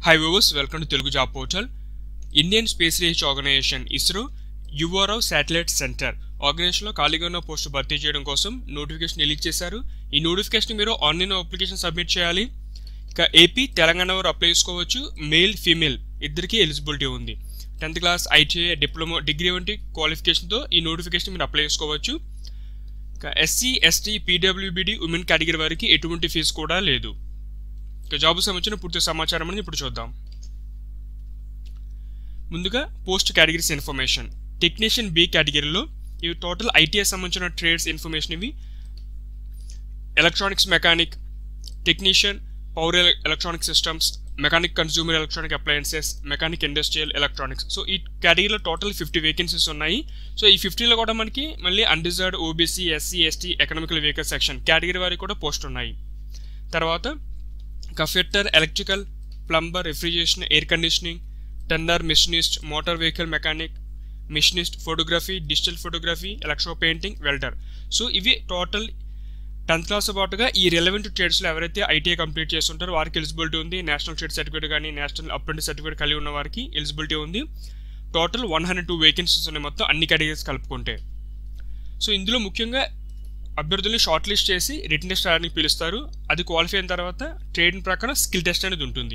high viewers welcome to Telugu job portal Indian space research organisation ISRO U R Rao satellite centre ఆర్గనైజేషన్లో ఖాళీగా ఉన్న post భర్తీ చేయడం కోసం నోటిఫికేషన్ రిలీజ్ చేశారు ఈ నోటిఫికేషన్ మీరు ఆన్లైన్ అప్లికేషన్ సబ్మిట్ చేయాలి ఇక ఏపీ తెలంగాణ వారు అప్లై చేసుకోవచ్చు మేల్ ఫీమేల్ ఇద్దరికీ ఎలిజిబిలిటీ ఉంది tenth class ITI diploma degree వంటి క్వాలిఫికేషన్తో ఈ నోటిఫికేషన్ మీరు అప్లై చేసుకోవచ్చు ఇక ఎస్సీ ఎస్టీ పీడబ్ల్యూబిడి ఉమెన్ కేటగిరీ వారికి ఎటువంటి ఫీజు కూడా లేదు ఇక జాబ్ సంబంధించిన పూర్తి సమాచారం అనేది ఇప్పుడు చూద్దాం ముందుగా post categories information technician B కేటగిరీలో ఇవి టోటల్ ఐటీఎస్ సంబంధించిన ట్రేడ్స్ ఇన్ఫర్మేషన్ ఇవి electronics mechanic technician power electronic systems mechanic consumer electronic appliances mechanic industrial electronics so ఈ కేటగిరీలో టోటల్ ఫిఫ్టీ వేకెన్సీస్ ఉన్నాయి సో ఈ ఫిఫ్టీలో కూడా మనకి మళ్ళీ unreserved OBC SC ST economical vehicle section category వారికి కూడా పోస్ట్ ఉన్నాయి తర్వాత ఇంకా fitter electrical plumber refrigeration air conditioning tender machinist motor vehicle mechanic machinist photography digital photography electro painting welder so ఇవి టోటల్ టెన్త్ క్లాస్ పాటుగా ఈ relevant ట్రేడ్స్లో ఎవరైతే ITI complete చేస్తుంటారో వారికి ఎలిజిబిలిటీ ఉంది నేషనల్ ట్రేడ్ సర్టిఫికేట్ కానీ నేషనల్ అప్రెంటిస్ సర్టిఫికేట్ కలిగి ఉన్న వారికి ఎలిజిబిలిటీ ఉంది total one hundred two vacancies ఉన్నాయి మొత్తం అన్ని కేటగిరీస్ కలుపుకుంటే సో ఇందులో ముఖ్యంగా అభ్యర్థుల్ని షార్ట్ లిస్ట్ చేసి రిటర్న్ టెస్ట్ రాయడానికి పిలుస్తారు అది క్వాలిఫై అయిన తర్వాత ట్రేడ్ ప్రకారం స్కిల్ టెస్ట్ అనేది ఉంటుంది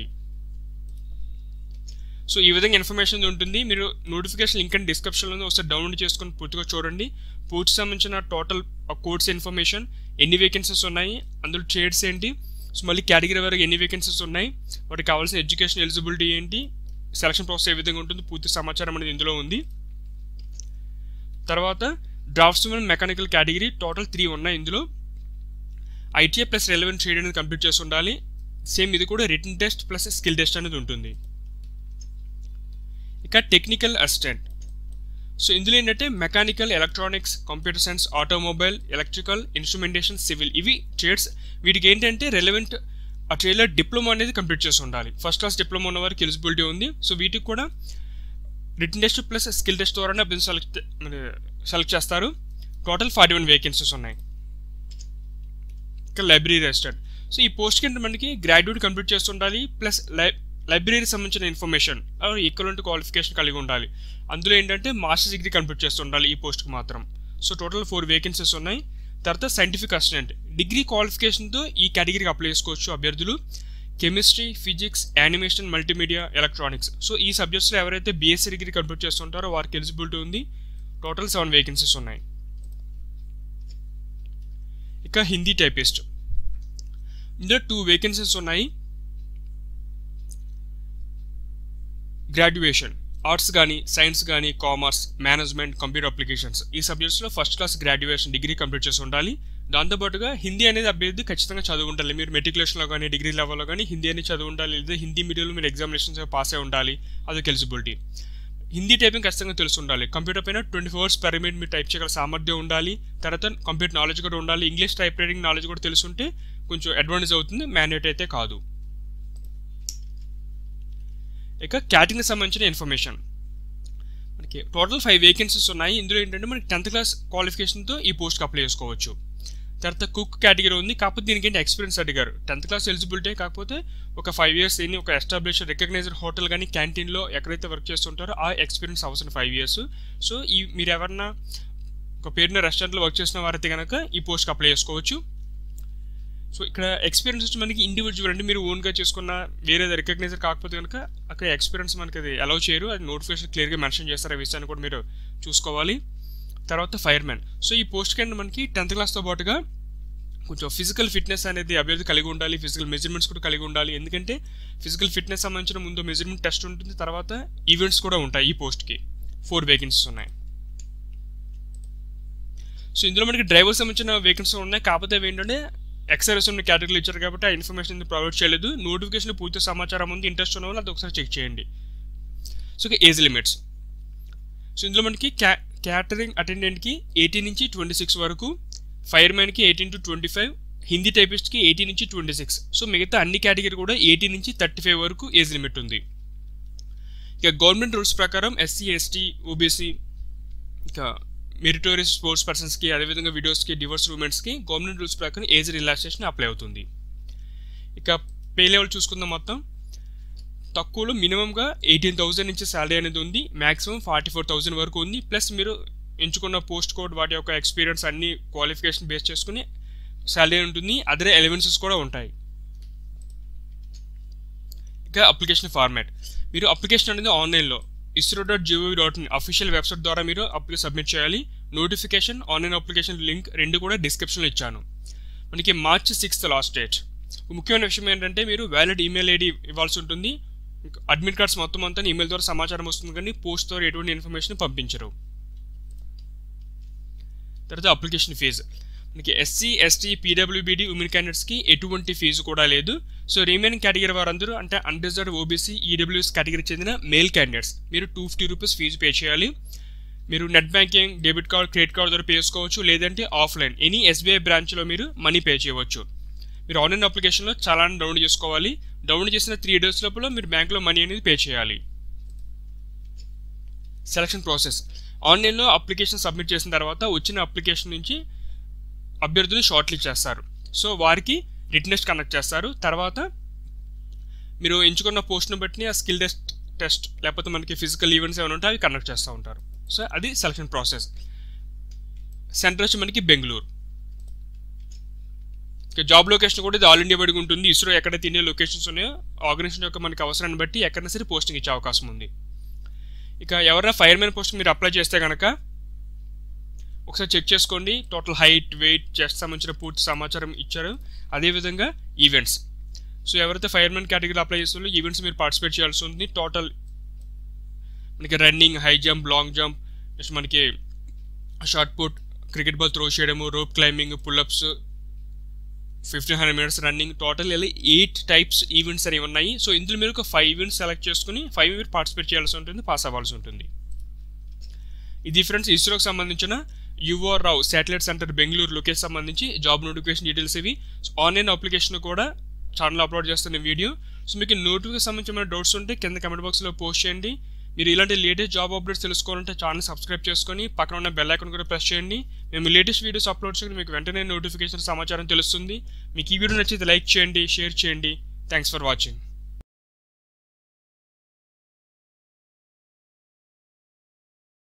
సో ఈ విధంగా ఇన్ఫర్మేషన్ ఉంటుంది మీరు నోటిఫికేషన్ లింక్ అండ్ డిస్క్రిప్షన్లో ఒకసారి డౌన్లోడ్ చేసుకొని పూర్తిగా చూడండి పూర్తి సంబంధించిన టోటల్ కోర్స్ ఇన్ఫర్మేషన్ ఎన్ని వేకెన్సీస్ ఉన్నాయి అందులో ట్రేడ్స్ ఏంటి సో మళ్ళీ కేటగిరీ వరకు ఎన్ని వేకెన్సీస్ ఉన్నాయి వాటికి కావాల్సిన ఎడ్యుకేషన్ ఎలిజిబిలిటీ ఏంటి సెలక్షన్ ప్రాసెస్ ఏ విధంగా ఉంటుంది పూర్తి సమాచారం అనేది ఇందులో ఉంది తర్వాత draftsmen mechanical category total three ఉన్నాయి ఇందులో ఐటీఐ ప్లస్ రెలవెంట్ ట్రేడ్ అనేది కంప్లీట్ చేసి ఉండాలి సేమ్ ఇది కూడా written test plus skill test అనేది ఉంటుంది ఇక టెక్నికల్ అసిస్టెంట్ సో ఇందులో ఏంటంటే mechanical electronics computer science automobile electrical instrumentation civil ఇవి ట్రేడ్స్ వీటికి ఏంటంటే రెలవెంట్ ఆ ట్రేడ్లో డిప్లొమా అనేది కంప్లీట్ చేసి ఉండాలి ఫస్ట్ క్లాస్ డిప్లొమా ఉన్న వారికి ఎలిజిబిలిటీ ఉంది సో వీటికి కూడా written test plus skill test ద్వారా అభ్యర్థి సెలెక్ట్ సెలెక్ట్ చేస్తారు టోటల్ ఫార్టీ వన్ వేకెన్సీస్ ఉన్నాయి ఇంకా లైబ్రరీ అసిస్టెంట్ సో ఈ పోస్ట్ కింద మనకి గ్రాడ్యుయేట్ కంప్లీట్ చేసి ఉండాలి ప్లస్ లై లైబ్రరీ సంబంధించిన ఇన్ఫర్మేషన్ ఈక్వలెంట్ క్వాలిఫికేషన్ కలిగి ఉండాలి అందులో ఏంటంటే మాస్టర్స్ డిగ్రీ కంప్లీట్ చేస్తూ ఉండాలి ఈ పోస్ట్కి మాత్రం సో టోటల్ ఫోర్ వేకెన్సీస్ ఉన్నాయి తర్వాత సైంటిఫిక్ అసిస్టెంట్ డిగ్రీ క్వాలిఫికేషన్తో ఈ కేటగిరీకి అప్లై చేసుకోవచ్చు అభ్యర్థులు chemistry physics animation multimedia electronics so ఈ సబ్జెక్ట్స్లో ఎవరైతే బీఎస్సీ డిగ్రీ కంప్లీట్ చేస్తుంటారో వారికి ఎలిజిబిలిటీ ఉంది టోటల్ సెవెన్ వేకెన్సీస్ ఉన్నాయి ఇక హిందీ టైపిస్ట్ ఇందులో టూ వేకెన్సీస్ ఉన్నాయి గ్రాడ్యుయేషన్ ఆర్ట్స్ కానీ సైన్స్ కానీ కామర్స్ మేనేజ్మెంట్ కంప్యూటర్ అప్లికేషన్స్ ఈ సబ్జెక్ట్స్లో first class graduation degree complete చేసి ఉండాలి దాంతోపాటుగా హిందీ అనేది అభ్యర్థి ఖచ్చితంగా చదువు ఉండాలి మీరు మెట్రికులేషన్లో కానీ డిగ్రీ లెవెల్లో కానీ హిందీ అనేది చదువు ఉండాలి లేదా హిందీ మీడియంలో మీరు ఎగ్జామినేషన్స్ పాస్ అయి ఉండాలి అదొక ఎలిజిబిలిటీ హిందీ టైపింగ్ ఖచ్చితంగా తెలిసి ఉండాలి కంప్యూటర్ పైన twenty four hours per minute మీరు టైప్ చేయగల సామర్థ్యం ఉండాలి తర్వాత కంప్యూటర్ నాలెడ్జ్ కూడా ఉండాలి ఇంగ్లీష్ టైప్ రైటింగ్ నాలెడ్జ్ కూడా తెలుసుంటే కొంచెం అడ్వాంటేజ్ అవుతుంది మ్యాండేట్ అయితే కాదు ఇక క్యాటింగ్కి సంబంధించిన ఇన్ఫర్మేషన్ మనకి టోటల్ ఫైవ్ వేకెన్సీస్ ఉన్నాయి ఇందులో ఏంటంటే మనకి టెన్త్ క్లాస్ క్వాలిఫికేషన్తో ఈ పోస్ట్కి అప్లై చేసుకోవచ్చు తర్వాత కుక్ కేటగిరీ ఉంది కాకపోతే దీనికి ఏంటి ఎక్స్పీరియన్స్ అడిగారు టెన్త్ క్లాస్ ఎలిజిబిలిటీ కాకపోతే ఒక ఫైవ్ ఇయర్స్ ఎన్ని ఒక ఎస్టాబ్లిష్ రికగ్నైజ్డ్ హోటల్ కానీ క్యాంటీన్లో ఎక్కడైతే వర్క్ చేస్తుంటారో ఆ ఎక్స్పీరియన్స్ అవసరం ఫైవ్ ఇయర్స్ సో ఈ మీరు ఎవరన్నా ఒక పేరున రెస్టారెంట్లో వర్క్ చేసిన వారైతే కనుక ఈ పోస్ట్కి అప్లై చేసుకోవచ్చు సో ఇక్కడ ఎక్స్పీరియన్స్ వచ్చి మనకి ఇండివిజువల్ అంటే మీరు ఓన్గా చేసుకున్న వేరే రికగ్నైజర్ కాకపోతే కనుక అక్కడ ఎక్స్పీరియన్స్ మనకి అది అలౌ చేయరు అది నోటిఫికేషన్ క్లియర్గా మెన్షన్ చేస్తారు ఆ విషయాన్ని కూడా మీరు చూసుకోవాలి తర్వాత ఫైర్మ్యాన్ సో ఈ పోస్ట్ కింద మనకి టెన్త్ క్లాస్తో పాటుగా కొంచెం ఫిజికల్ ఫిట్నెస్ అనేది అభ్యర్థి కలిగి ఉండాలి ఫిజికల్ మెజర్మెంట్స్ కూడా కలిగి ఉండాలి ఎందుకంటే ఫిజికల్ ఫిట్నెస్ సంబంధించిన ముందు మెజర్మెంట్ టెస్ట్ ఉంటుంది తర్వాత ఈవెంట్స్ కూడా ఉంటాయి ఈ పోస్ట్కి ఫోర్ వేకెన్సీస్ ఉన్నాయి సో ఇందులో మనకి డ్రైవర్ సంబంధించిన వేకెన్సీ ఉన్నాయి కాకపోతే ఏంటంటే ఎక్సర్ఎస్ ఉన్న కేటగిరీలు ఇచ్చారు కాబట్టి ఆ ఇన్ఫర్మేషన్ ప్రొవైడ్ చేయలేదు నోటిఫికేషన్ పూర్తి సమాచారం ఉంది ఇంట్రెస్ట్ ఉన్న వాళ్ళు అది ఒకసారి చెక్ చేయండి సో ఏజ్ లిమిట్స్ సో ఇందులో మనకి క్యా క్యాటరింగ్ అటెండెంట్కి ఎయిటీన్ నుంచి ట్వంటీ సిక్స్ వరకు ఫైర్మ్యాన్కి eighteen to twenty five Hindi టైపిస్ట్కి ఎయిటీన్ నుంచి ట్వంటీ సిక్స్ సో మిగతా అన్ని కేటగిరీ కూడా ఎయిటీన్ నుంచి థర్టీ ఫైవ్ వరకు ఏజ్ లిమిట్ ఉంది ఇక గవర్నమెంట్ రూల్స్ ప్రకారం ఎస్సీ ఎస్టీ ఓబీసీ ఇక మెరిటోరియస్ స్పోర్ట్స్ పర్సన్స్కి అదేవిధంగా విడోస్కి డివోర్స్ ఉమెన్స్కి గవర్నమెంట్ రూల్స్ ప్రకారం ఏజ్ రిలాక్సేషన్ అప్లై అవుతుంది ఇక పే లెవెల్ చూసుకుందాం మొత్తం తక్కువలో మినిమంగా ఎయిటీన్ థౌసండ్ నుంచి శాలరీ అనేది ఉంది మ్యాక్సిమం ఫార్టీ ఫోర్ థౌసండ్ వరకు ఉంది ప్లస్ మీరు ఎంచుకున్న పోస్ట్ కోడ్ వాటి యొక్క ఎక్స్పీరియన్స్ అన్ని క్వాలిఫికేషన్ బేస్ చేసుకుని శాలరీ ఉంటుంది అదర్ ఎలవెన్సెస్ కూడా ఉంటాయి ఇంకా అప్లికేషన్ ఫార్మాట్ మీరు అప్లికేషన్ అనేది ఆన్లైన్లో ISRO dot gov dot in official website ద్వారా మీరు అప్లికేషన్ సబ్మిట్ చేయాలి నోటిఫికేషన్ ఆన్లైన్ అప్లికేషన్ లింక్ రెండు కూడా డిస్క్రిప్షన్లో ఇచ్చాను మనకి మార్చి సిక్స్త్ లాస్ట్ డేట్ ముఖ్యమైన విషయం ఏంటంటే మీరు వ్యాలిడ్ ఈమెయిల్ ఐడి ఇవ్వాల్సి ఉంటుంది అడ్మిట్ కార్డ్స్ మొత్తం అంతా ఈమెయిల్ ద్వారా సమాచారం వస్తుంది కానీ పోస్ట్ ద్వారా ఎటువంటి ఇన్ఫర్మేషన్ పంపించరు తర్వాత అప్లికేషన్ ఫీజు మనకి ఎస్సీ ఎస్టీ పీడబ్ల్యూబీడీ ఉమెన్ క్యాండిడేట్స్కి ఎటువంటి ఫీజు కూడా లేదు సో రిమైనింగ్ కేటగిరీ వారందరూ అంటే అన్రిజర్వ్డ్ ఓబీసీ ఈడబ్ల్యూఎస్ కేటగిరీకి చెందిన మేల్ క్యాండిడేట్స్ మీరు two fifty rupees fee pay చేయాలి మీరు net banking debit card credit card ద్వారా పే చేసుకోవచ్చు లేదంటే ఆఫ్లైన్ ఎనీ ఎస్బీఐ బ్రాంచ్లో మీరు మనీ పే చేయవచ్చు మీరు ఆన్లైన్ అప్లికేషన్లో చాలా డౌన్లోడ్ చేసుకోవాలి డౌన్లోడ్ చేసిన త్రీ డేస్ లోపల మీరు బ్యాంక్లో మనీ అనేది పే చేయాలి సెలక్షన్ ప్రాసెస్ ఆన్లైన్లో అప్లికేషన్ సబ్మిట్ చేసిన తర్వాత వచ్చిన అప్లికేషన్ నుంచి అభ్యర్థులు షార్ట్ లిస్ట్ చేస్తారు సో వారికి రిటర్న్ టెస్ట్ కండక్ట్ చేస్తారు తర్వాత మీరు ఎంచుకున్న పోస్ట్ను బట్టి ఆ స్కిల్ టెస్ట్ టెస్ట్ లేకపోతే మనకి ఫిజికల్ ఈవెంట్స్ ఏమైనా ఉంటే అవి కండక్ట్ చేస్తూ ఉంటారు సో అది సెలక్షన్ ప్రాసెస్ సెంటర్ వచ్చి మనకి బెంగళూరు ఇక జాబ్ లొకేషన్ కూడా ఇది ఆల్ ఇండియా వైడ్గా ఉంటుంది ఇస్రో ఎక్కడైతే ఇండియా లొకేషన్స్ ఉన్నాయో ఆర్గనైజేషన్ యొక్క మనకి అవసరాన్ని బట్టి ఎక్కడైనా సరే పోస్టింగ్ ఇచ్చే అవకాశం ఉంది ఇక ఎవరైనా ఫైర్మెన్ పోస్ట్ మీరు అప్లై చేస్తే కనుక ఒకసారి చెక్ చేసుకోండి టోటల్ హైట్ వెయిట్ చెస్ట్ సంబంధించిన పూర్తి సమాచారం ఇచ్చారు అదేవిధంగా ఈవెంట్స్ సో ఎవరైతే ఫైర్మెన్ కేటగిరీలో అప్లై చేస్తున్నారో ఈవెంట్స్ మీరు పార్టిసిపేట్ చేయాల్సి ఉంది టోటల్ మనకి running high jump long jump next మనకి shot put cricket ball throw చేయడము rope climbing pull ups fifteen hundred minutes running total ఇలా ఎయిట్ టైప్స్ ఈవెంట్స్ అనేవి ఉన్నాయి సో ఇందులో మీరు ఒక ఫైవ్ ఈవెంట్స్ సెలెక్ట్ చేసుకుని ఫైవ్ ఈవెంట్ పార్టిసిపేట్ చేయాల్సి ఉంటుంది పాస్ అవ్వాల్సి ఉంటుంది ఇది ఫ్రెండ్స్ ఇస్రోకి సంబంధించిన U R Rao satellite centre Bengaluru location సంబంధించి జాబ్ నోటిఫికేషన్ డీటెయిల్స్ ఇవి ఆన్లైన్ అప్లికేషన్ కూడా ఛానల్ అప్లోడ్ చేస్తున్న వీడియో సో మీకు నోటిఫికేషన్ సంబంధించిన డౌట్స్ ఉంటే కింద కమెంట్ బాక్స్లో పోస్ట్ చేయండి మీరు ఇలాంటి లేటెస్ట్ జాబ్ అప్డేట్స్ తెలుసుకోవాలంటే ఛానల్ సబ్స్క్రైబ్ చేసుకొని పక్కన ఉన్న బెల్ ఐకాన్ కూడా ప్రెస్ చేయండి మేము లేటెస్ట్ వీడియోస్ అప్లోడ్ చేయడం మీకు వెంటనే నోటిఫికేషన్ సమాచారం తెలుస్తుంది మీకు ఈ వీడియో నచ్చితే లైక్ చేయండి షేర్ చేయండి థ్యాంక్స్ ఫర్ వాచింగ్